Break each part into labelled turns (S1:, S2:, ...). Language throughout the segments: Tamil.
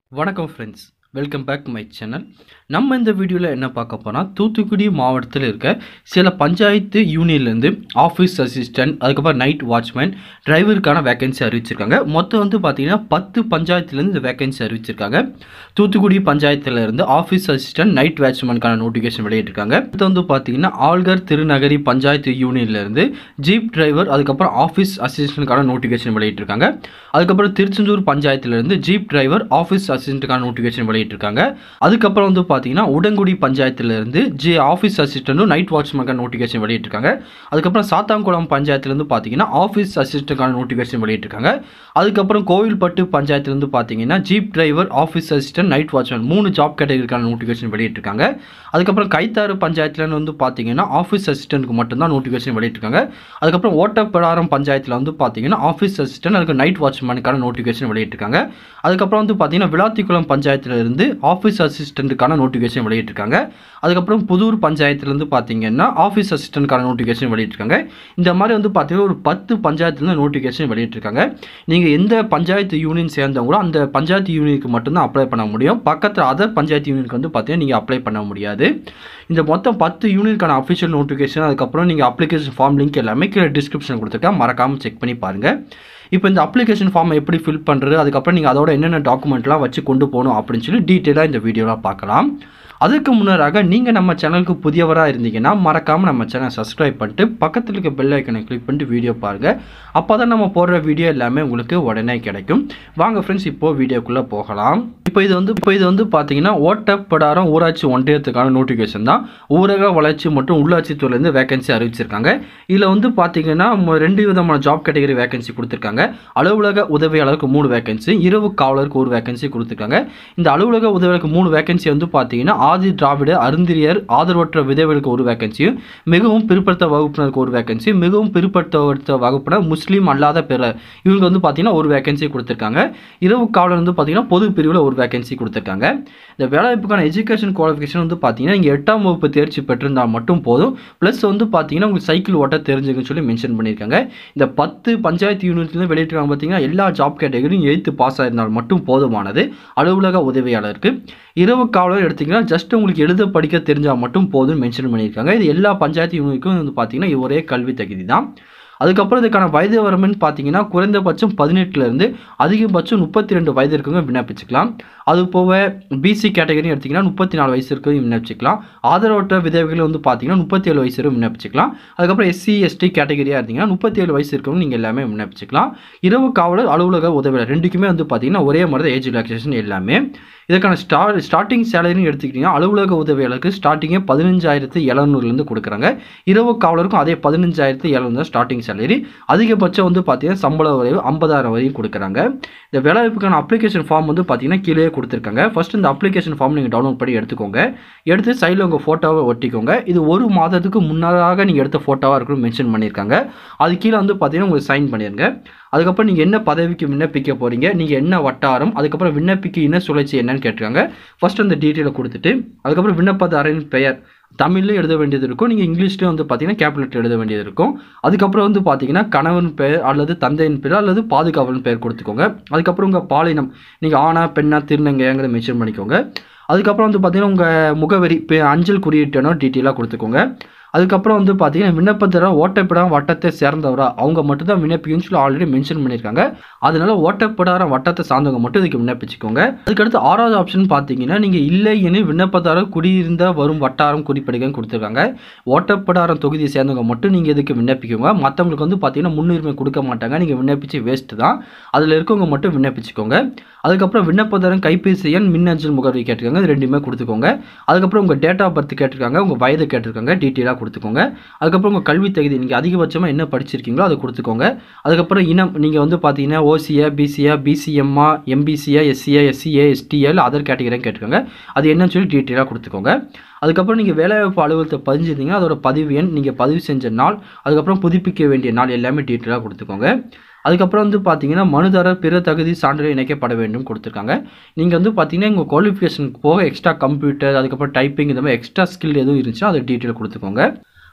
S1: வணக்கம் friends welcome back my channel நம்ம இந்த வீடியோவில் என்ன பார்க்க போனால் தூத்துக்குடி மாவட்டத்தில் இருக்க சில பஞ்சாயத்து யூனியன்லேருந்து ஆஃபீஸ் அசிஸ்டன்ட் அதுக்கப்புறம் நைட் வாட்ச்மேன் டிரைவருக்கான வேகன்சி அறிவிச்சிருக்காங்க மொத்தம் வந்து பார்த்தீங்கன்னா பத்து பஞ்சாயத்துலேருந்து இந்த வேகன்சி அறிவிச்சிருக்காங்க தூத்துக்குடி பஞ்சாயத்தில் இருந்து ஆஃபீஸ் அசிஸ்டன்ட் நைட் வாட்ச்மேனுக்கான நோட்டிஃபிகேஷன் வெளியிட்டிருக்காங்க அடுத்து வந்து பார்த்தீங்கன்னா ஆல்கர் திருநகரி பஞ்சாயத்து யூனியன்லேருந்து ஜீப் டிரைவர் அதுக்கப்புறம் ஆஃபீஸ் அசிஸ்டன்ட்கான நோட்டிஃபிகேஷன் வெளியிட்டிருக்காங்க அதுக்கப்புறம் திருச்செந்தூர் பஞ்சாயத்துலேருந்து ஜீப் டிரைவர் ஆஃபீஸ் அசிஸ்டன்ட்டுக்கான நோட்டிஃபிகேஷன் வெளியிட்டிருக்காங்க அதுக்கப்புறம் வந்து பார்த்தீங்கன்னா உடங்குடி பஞ்சாயத்துலேருந்து ஜி ஆஃபீஸ் அசிஸ்டண்ட்டும் நைட் வாட்ச்மேனுக்கான நோட்டிஃபிகேஷன் வெளியிட்டிருக்காங்க அதுக்கப்புறம் சாத்தான்குளம் பஞ்சாயத்துலேருந்து பார்த்தீங்கன்னா ஆஃபீஸ் அசிஸ்டன்ட்கான நோட்டிஃபிகேஷன் வெளியிட்டிருக்காங்க அதுக்கப்புறம் கோவில்பட்டு பஞ்சாயத்துலேருந்து பார்த்தீங்கன்னா jeep driver office assistant night watchman மூணு ஜாப் கேட்டகரிக்கான நோட்டிஃபிகேஷன் வெளியிட்டிருக்காங்க அதுக்கப்புறம் கைத்தாறு பஞ்சாயத்தில் வந்து பார்த்தீங்கன்னா ஆஃபீஸ் அசிஸ்டன்ட்க்கு மட்டும்தான் நோட்டிஃபிகேஷன் வெளியிட்டிருக்காங்க அதுக்கப்புறம் ஓட்டப்பிடாரம் பஞ்சாயத்தில் வந்து பார்த்தீங்கன்னா ஆஃபீஸ் அசிஸ்டன்ட் அதுக்கு நைட் வாட்ச்மேனுக்கான நோட்டிஃபிகேஷன் வெளியிட்டிருக்காங்க அதுக்கப்புறம் வந்து பார்த்தீங்கன்னா விளாத்திக்குளம் பஞ்சாயத்தில் இருந்து ஆஃபீஸ் அசிஸ்டண்ட்டுக்கான நோட்டிஃபிகேஷன் வெளியிட்டிருக்காங்க அதுக்கப்புறம் புதூர் பஞ்சாயத்துலேருந்து பார்த்தீங்கன்னா ஆஃபீஸ் அசிஸ்டண்ட்கான நோட்டிஃபிகேஷன் வெளியிட்டிருக்காங்க இந்த மாதிரி வந்து பார்த்தீங்கன்னா ஒரு பத்து பஞ்சாயத்துலேருந்து நோட்டிஃபிகேஷன் வெளியிட்டிருக்காங்க நீங்கள் எந்த பஞ்சாயத்து யூனியன் சேர்ந்தவங்களோ அந்த பஞ்சாயத்து யூனியனுக்கு மட்டும்தான் அப்ளை பண்ண முடியும் பக்கத்தில் அதர் பஞ்சாயத்து யூனியனுக்கு வந்து பார்த்தீங்கன்னா நீங்கள் அப்ளை பண்ண முடியாது இந்த மொத்தம் பத்து யூனியனுக்கான அஃபிஷியல் நோட்டிஃபிகேஷன் அதுக்கப்புறம் நீங்கள் அப்ளிகேஷன் ஃபார்ம் லிங்க் எல்லாமே கீழே டிஸ்கிரிப்ஷன் கொடுத்துருக்கேன் மறக்காமல் செக் பண்ணி பாருங்கள் இப்போ இந்த அப்ளிகேஷன் ஃபார்ம் எப்படி ஃபில் பண்ணுறது அதுக்கப்புறம் நீங்கள் அதோட என்னென்ன டாக்குமெண்ட்லாம் வச்சு கொண்டு போகணும் அப்படின்னு சொல்லி டீட்டெயிலாக இந்த வீடியோவில் பார்க்கலாம் அதுக்கு முன்னராக நீங்கள் நம்ம சேனலுக்கு புதியவராக இருந்தீங்கன்னா மறக்காமல் நம்ம சேனல் சப்ஸ்கிரைப் பண்ணிட்டு பக்கத்தில் இருக்க பெல் ஐக்கனை கிளிக் பண்ணிட்டு வீடியோ பாருங்கள் அப்போ தான் நம்ம போடுற வீடியோ எல்லாமே உங்களுக்கு உடனே கிடைக்கும் வாங்க ஃப்ரெண்ட்ஸ் இப்போது வீடியோக்குள்ளே போகலாம் இப்போ இது வந்து இப்போ இது வந்து பார்த்தீங்கன்னா ஓட்டப்படாரம் ஊராட்சி ஒன்றியத்துக்கான நோட்டிஃபிகேஷன் தான் ஊரக வளர்ச்சி மற்றும் உள்ளாட்சித்துறையிலேருந்து வேகன்சி அறிவிச்சிருக்காங்க இதில் வந்து பார்த்தீங்கன்னா ம- ரெண்டு விதமான ஜாப் கேட்டகரி வேகன்சி கொடுத்துருக்காங்க அலுவலக உதவியாளருக்கு மூணு வேகன்சி இரவு காவலருக்கு ஒரு வேகன்சி கொடுத்துருக்காங்க இந்த அலுவலக உதவியாளருக்கு மூணு வேகன்சி வந்து பார்த்தீங்கன்னா ஆதி திராவிட அருந்திரியர் ஆதரவற்ற விதவைகளுக்கு ஒரு வேகன்சியும் மிகவும் பிற்படுத்த வகுப்பினருக்கு ஒரு வேகன்சி மிகவும் பிற்படுத்த வகுப்பினர் முஸ்லீம் அல்லாத பிற இவங்க வந்து பார்த்தீங்கன்னா ஒரு வேகன்சி கொடுத்துருக்காங்க இரவு காவலர் வந்து பார்த்தீங்கன்னா பொது பிரிவில் ஒரு வேகன்சி கொடுத்துருக்காங்க இந்த வேலைவாய்ப்புக்கான எஜுகேஷன் குவாலிஃபிகேஷன் வந்து பார்த்தீங்கன்னா இங்கே எட்டாம் வகுப்பு தேர்ச்சி பெற்றிருந்தால் மட்டும் போதும் ப்ளஸ் வந்து பார்த்தீங்கன்னா உங்களுக்கு சைக்கிள் ஓட்ட தெரிஞ்சுக்குன்னு சொல்லி மென்ஷன் பண்ணியிருக்காங்க இந்த பத்து பஞ்சாயத்து யூனிட்லேருந்து வெளியிட்டிருக்காங்க பார்த்தீங்கன்னா எல்லா ஜாப் கேட்டகரியும் எயித்து பாஸ் ஆயிருந்தால் மட்டும் போதுமானது அலுவலக உதவியாளருக்கு இரவு காவலர் எடுத்தீங்கன்னா ஜஸ்ட் உங்களுக்கு எழுத படிக்க தெரிஞ்சால் மட்டும் போதும்னு மென்ஷன் பண்ணியிருக்காங்க இது எல்லா பஞ்சாயத்து யூனிட்டுக்கும் வந்து பார்த்தீங்கன்னா இது ஒரே கல்வி தகுதி தான் அதுக்கப்புறம் இதுக்கான வயது வரம்புன்னு பார்த்தீங்கன்னா குறைந்தபட்சம் பதினெட்டுலேருந்து அதிகபட்சம் முப்பத்தி ரெண்டு வயது இருக்கவங்க விண்ணப்பிச்சுக்கலாம் அது போக பிசி கேட்டகரி எடுத்திங்கன்னா முப்பத்தி நாலு வயசு இருக்கவங்க விண்ணப்பிச்சுக்கலாம் ஆதரவற்ற விதவைகள் வந்து பார்த்தீங்கன்னா முப்பத்தி ஏழு வயசு வரை விண்ணப்பிச்சுக்கலாம் அதுக்கப்புறம் எஸ்சி எஸ்டி கேட்டகரியாக இருந்தீங்கன்னா முப்பத்தி ஏழு வயசு இருக்கவங்க நீங்கள் எல்லாமே விண்ணப்பிச்சுக்கலாம் இரவு காவலர் அலுவலக உதவியாளர் ரெண்டுக்குமே வந்து பார்த்தீங்கன்னா ஒரே மாதிரி தான் ஏஜ் ரிலாக்ஸேஷன் எல்லாமே இதுக்கான ஸ்டா ஸ்டார்டிங் சேலரின்னு எடுத்துக்கிட்டிங்கன்னா அலுவலக உதவியாளருக்கு ஸ்டார்டிங்கே பதினஞ்சாயிரத்து எழுநூறுலேருந்து கொடுக்குறாங்க இரவு காவலருக்கும் அதே பதினஞ்சாயிரத்து எழுநூறு ஸ்டார்டிங் சேலரி அதிகபட்சம் வந்து பார்த்தீங்கன்னா சம்பள வரைவு ஐம்பதாயிரம் வரையும் கொடுக்குறாங்க இந்த வேலைவாய்ப்புக்கான அப்ளிகேஷன் ஃபார்ம் வந்து பார்த்தீங்கன்னா கீழே கொடுத்துருக்காங்க ஃபர்ஸ்ட் இந்த அப்ளிகேஷன் ஃபார்ம் நீங்கள் டவுன்லோட் பண்ணி எடுத்துக்கோங்க எடுத்து சைடில் உங்கள் ஃபோட்டோவை ஒட்டிக்கோங்க இது ஒரு மாதத்துக்கு முன்னதாக நீங்கள் எடுத்த ஃபோட்டோவாக இருக்கணும்னு மென்ஷன் பண்ணியிருக்காங்க அது கீழே வந்து பார்த்தீங்கன்னா உங்களுக்கு சைன் பண்ணிடுங்க அதுக்கப்புறம் நீங்கள் என்ன பதவிக்கு விண்ணப்பிக்க போகிறீங்க நீங்கள் என்ன வட்டாரம் அதுக்கப்புறம் விண்ணப்பிக்க இன சுழற்சி என்னன்னு கேட்டிருக்காங்க ஃபர்ஸ்ட் அந்த டீட்டெயிலை கொடுத்துட்டு அதுக்கப்புறம் விண்ணப்பதாரரின் பெயர் தமிழ்லையும் எழுத வேண்டியது இருக்கும் நீங்கள் இங்கிலீஷ்லேயும் வந்து பார்த்தீங்கன்னா கேபிலெட் எழுத வேண்டியது இருக்கும் அதுக்கப்புறம் வந்து பார்த்தீங்கன்னா கணவன் பெயர் அல்லது தந்தையின் பெயர் அல்லது பாதுகாவலன் பெயர் கொடுத்துக்கோங்க அதுக்கப்புறம் உங்கள் பாலினம் நீங்கள் ஆணா பெண்ணா திருநங்கையாங்கிறத மென்ஷன் பண்ணிக்கோங்க அதுக்கப்புறம் வந்து பார்த்தீங்கன்னா உங்கள் முகவரி இப்போ அஞ்சல் குறியீட்டுனோ டீட்டெயிலாக கொடுத்துக்கோங்க அதுக்கப்புறம் வந்து பார்த்தீங்கன்னா விண்ணப்பத்தர ஓட்டப்பிடாரம் வட்டத்தை சேர்ந்தவரா அவங்க மட்டும் தான் விண்ணப்பிக்கணும்னு சொல்லி ஆல்ரெடி மென்ஷன் பண்ணியிருக்காங்க அதனால ஓட்டப்பிடாரம் வட்டத்தை சார்ந்தவங்க மட்டும் இதுக்கு விண்ணப்பிச்சுக்கோங்க அதுக்கடுத்து ஆறாவது ஆப்ஷன் பார்த்தீங்கன்னா நீங்கள் இல்லை எனில் விண்ணப்பதாரர் குடியிருந்த வரும் வட்டாரம் குறிப்பிடுங்கன்னு கொடுத்துருக்காங்க ஓட்டப்பிடாரம் தொகுதியை சேர்ந்தவங்க மட்டும் நீங்கள் இதுக்கு விண்ணப்பிக்கோங்க மற்றவங்களுக்கு வந்து பார்த்தீங்கன்னா முன்னுரிமை கொடுக்க மாட்டாங்க நீங்கள் விண்ணப்பிச்சு வேஸ்ட்டு தான் அதில் இருக்கவங்க மட்டும் விண்ணப்பிச்சுக்கோங்க அதுக்கப்புறம் விண்ணப்பதாரன் கைபேசி எண் மின்னஞ்சல் முகவரி கேட்டிருக்காங்க இது ரெண்டுமே கொடுத்துக்கோங்க அதுக்கப்புறம் உங்கள் டேட் ஆஃப் பர்த் கேட்டிருக்காங்க உங்கள் வயது கேட்டிருக்காங்க டீட்டெயிலாக கொடுத்துக்கோங்க அதுக்கப்புறம் உங்கள் கல்வி தகுதி நீங்கள் அதிகபட்சமாக என்ன படிச்சிருக்கீங்களோ அதை கொடுத்துக்கோங்க அதுக்கப்புறம் இனம் நீங்கள் வந்து பார்த்தீங்கன்னா ஓசியா பிசியா பிசிஎம்மா எம்பிசியா எஸ்சியா எஸ்சிஏ எஸ்டிஎல் அதர் கேட்டகரியாக கேட்டிருக்காங்க அது என்னன்னு சொல்லி டீட்டெயிலாக கொடுத்துக்கோங்க அதுக்கப்புறம் நீங்கள் வேலைவாய்ப்பு அலுவலகத்தை பதிஞ்சிருந்தீங்கன்னா அதோட பதிவு எண் நீங்கள் பதிவு செஞ்ச நாள் அதுக்கப்புறம் புதுப்பிக்க வேண்டிய நாள் எல்லாமே டீட்டெயிலாக கொடுத்துக்கோங்க அதுக்கப்புறம் வந்து பார்த்தீங்கன்னா மனுதாரர் பிற தகுதி சான்றிதழ் இணைக்கப்பட வேண்டும் கொடுத்துருக்காங்க நீங்கள் வந்து பார்த்தீங்கன்னா உங்கள் குவாலிஃபிகேஷனுக்கு போக எக்ஸ்ட்ரா கம்ப்யூட்டர் அதுக்கப்புறம் டைப்பிங் இந்த மாதிரி எக்ஸ்ட்ரா ஸ்கில் எதுவும் இருந்துச்சுன்னா அதை டீட்டெயில் கொடுத்துக்கோங்க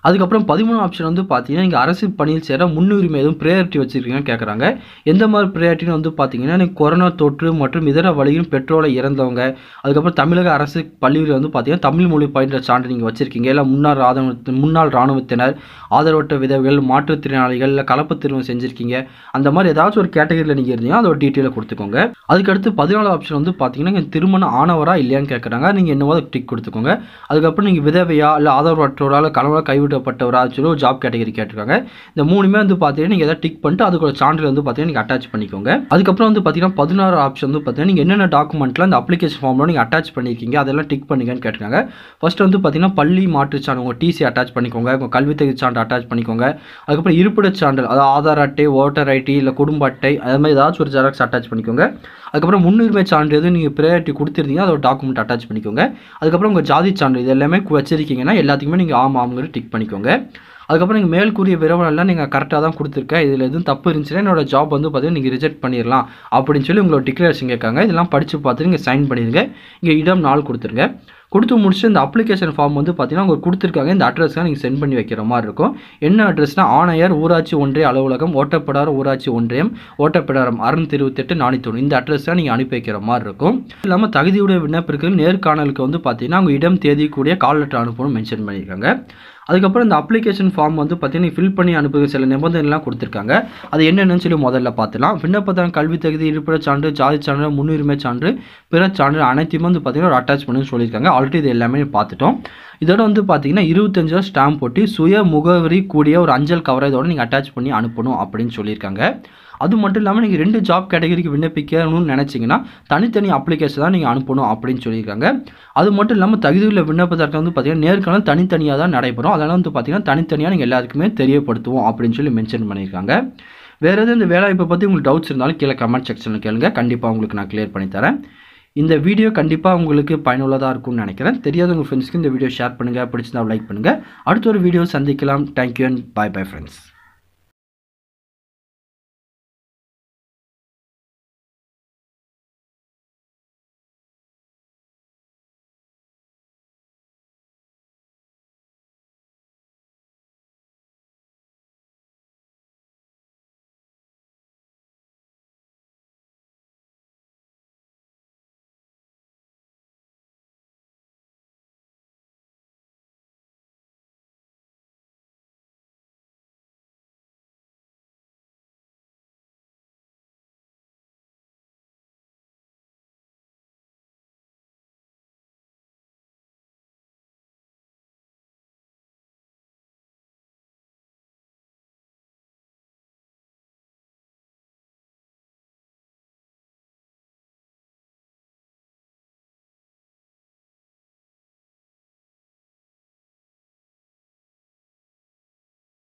S1: அதுக்கப்புறம் பதிமூணு ஆப்ஷன் வந்து பார்த்தீங்கன்னா நீங்கள் அரசு பணியில் சேர முன்னுரிமை எதுவும் ப்ரையாரிட்டி வச்சுருக்கீங்கன்னு கேட்குறாங்க எந்த மாதிரி ப்ரையாரிட்டின்னு வந்து பார்த்தீங்கன்னா நீங்கள் கொரோனா தொற்று மற்றும் இதர வழியில் பெட்ரோலை இறந்தவங்க அதுக்கப்புறம் தமிழக அரசு பள்ளியில் வந்து பார்த்தீங்கன்னா தமிழ் மொழி பயின்ற சான்று நீங்கள் வச்சுருக்கீங்க இல்லை முன்னாள் ராணுவ முன்னாள் இராணுவத்தினர் ஆதரவற்ற விதவைகள் மாற்றுத்திறனாளிகள் இல்லை கலப்பு திருமணம் செஞ்சுருக்கீங்க அந்த மாதிரி ஏதாச்சும் ஒரு கேட்டகரியில் நீங்கள் இருந்தீங்கன்னா அதோட டீட்டெயிலை கொடுத்துக்கோங்க அதுக்கடுத்து பதினாலு ஆப்ஷன் வந்து பார்த்தீங்கன்னா நீங்கள் திருமணம் ஆனவரா இல்லையான்னு கேட்குறாங்க நீங்கள் என்னவோ டிக் கொடுத்துக்கோங்க அதுக்கப்புறம் நீங்கள் விதவையா இல்லை ஆதரவற்றோரால் கணவராக கைவிடப்பட்டவரா சொல்லி ஒரு ஜாப் கேட்டகரி கேட்டிருக்காங்க இந்த மூணுமே வந்து பார்த்தீங்கன்னா நீங்கள் எதாவது டிக் பண்ணிட்டு அதுக்கு ஒரு சான்றிதழ் வந்து பார்த்தீங்கன்னா நீங்கள் அட்டாச் பண்ணிக்கோங்க அதுக்கப்புறம் வந்து பார்த்தீங்கன்னா பதினாறு ஆப்ஷன் வந்து பார்த்தீங்கன்னா நீங்கள் என்னென்ன டாக்குமெண்ட்டில் அந்த அப்ளிகேஷன் ஃபார்மில் நீங்கள் அட்டாச் பண்ணியிருக்கீங்க அதெல்லாம் டிக் பண்ணிக்கன்னு கேட்டிருக்காங்க ஃபர்ஸ்ட் வந்து பார்த்தீங்கன்னா பள்ளி மாற்றுச்சான்று உங்கள் டிசி அட்டாச் பண்ணிக்கோங்க உங்கள் கல்வி தகுதி சான்று அட்டாச் பண்ணிக்கோங்க அதுக்கப்புறம் இருப்பிடச் சான்றிதழ் அதாவது ஆதார் அட்டை ஓட்டர் ஐடி இல்லை குடும்ப அட்டை அது மாதிரி ஏதாச்சும் ஒரு ஜெராக்ஸ் அட்டாச் பண்ணிக்கோங்க அதுக்கப்புறம் முன்னுரிமை சான்று எதுவும் நீங்கள் ப்ரையாரிட்டி கொடுத்துருந்தீங்கன்னா அதோட டாக்குமெண்ட் அட்டாச் பண்ணிக்கோங்க அதுக்கப்புறம் உங்கள் ஜாதி சான்று இது எல்லாமே கு- வச்சிருக்கீங்கன்னா எல்லாத்துக்குமே நீங்கள் ஆமாம் ஆமாங்கிற டிக் பண்ணிக்கோங்க அதுக்கப்புறம் நீங்கள் மேல் கூறிய விவரம்லாம் நீங்கள் கரெக்டாக தான் கொடுத்துருக்கேன் இதில் எதுவும் தப்பு இருந்துச்சுன்னா என்னோட ஜாப் வந்து பார்த்தீங்கன்னா நீங்கள் ரிஜெக்ட் பண்ணிடலாம் அப்படின்னு சொல்லி உங்களோட டிக்ளரேஷன் கேட்காங்க இதெல்லாம் படித்து பார்த்து நீங்கள் சைன் பண்ணிடுங்க இங்கே இடம் நாள் கொடுத்துருங்க கொடுத்து முடிச்சு இந்த அப்ளிகேஷன் ஃபார்ம் வந்து பார்த்தீங்கன்னா உங்களுக்கு கொடுத்துருக்காங்க இந்த அட்ரஸ்க்கு நீங்கள் சென்ட் பண்ணி வைக்கிற மாதிரி இருக்கும் என்ன அட்ரஸ்னா ஆணையர் ஊராட்சி ஒன்றிய அலுவலகம் ஓட்டப்பிடாரம் ஊராட்சி ஒன்றியம் ஓட்டப்பிடாரம் அறுநூத்தி இருபத்தெட்டு நானூற்றி இந்த அட்ரஸ் தான் நீங்கள் அனுப்பி வைக்கிற மாதிரி இருக்கும் இல்லாமல் தகுதியுடைய விண்ணப்பிற்கு நேர்காணலுக்கு வந்து பார்த்தீங்கன்னா அவங்க இடம் தேதி கூடிய கால் லெட்டர் அனுப்பணும் மென்ஷன் பண்ணியிருக்காங்க அதுக்கப்புறம் இந்த அப்ளிகேஷன் ஃபார்ம் வந்து பார்த்தீங்கன்னா ஃபில் பண்ணி அனுப்புகிற சில நிபந்தனைலாம் கொடுத்துருக்காங்க அது என்னென்னு சொல்லி முதல்ல பார்த்துலாம் விண்ணப்பத்தான் கல்வி தகுதி இருப்பிடச் சான்று ஜாதி சான்று முன்னுரிமை சான்று பிற சான்று அனைத்தையுமே வந்து பார்த்தீங்கன்னா ஒரு அட்டாச் பண்ணி சொல்லியிருக்காங்க ஆல்ரெடி இது எல்லாமே பார்த்துட்டோம் இதோட வந்து பார்த்தீங்கன்னா இருபத்தஞ்சு ரூபா ஸ்டாம்ப் போட்டு சுய முகவரி கூடிய ஒரு அஞ்சல் கவரை இதோட நீங்கள் அட்டாச் பண்ணி அனுப்பணும் அப்படின்னு சொல்லியிருக்காங்க அது மட்டும் இல்லாமல் நீங்கள் ரெண்டு ஜாப் கேட்டகரிக்கு விண்ணப்பிக்கணும்னு நினச்சிங்கன்னா தனித்தனி அப்ளிகேஷன் தான் நீங்கள் அனுப்பணும் அப்படின்னு சொல்லியிருக்காங்க அது மட்டும் இல்லாமல் தகுதியுள்ள விண்ணப்பத்திற்கு வந்து பார்த்தீங்கன்னா நேர்காணல் தனித்தனியாக தான் நடைபெறும் அதெல்லாம் வந்து பார்த்தீங்கன்னா தனித்தனியாக நீங்கள் எல்லாருக்குமே தெரியப்படுத்துவோம் அப்படின்னு சொல்லி மென்ஷன் பண்ணியிருக்காங்க வேறு எதுவும் இந்த வேலைவாய்ப்பை பற்றி உங்களுக்கு டவுட்ஸ் இருந்தாலும் கீழே கமெண்ட் செக்ஷனில் கேளுங்க கண்டிப்பாக உங்களுக்கு நான் கிளியர் பண்ணி தரேன் இந்த வீடியோ கண்டிப்பாக உங்களுக்கு பயனுள்ளதாக இருக்கும்னு நினைக்கிறேன் தெரியாத உங்கள் ஃப்ரெண்ட்ஸ்க்கு இந்த வீடியோ ஷேர் பண்ணுங்கள் பிடிச்சிருந்தா லைக் பண்ணுங்கள் அடுத்த ஒரு வீடியோ சந்திக்கலாம் thank you and bye bye friends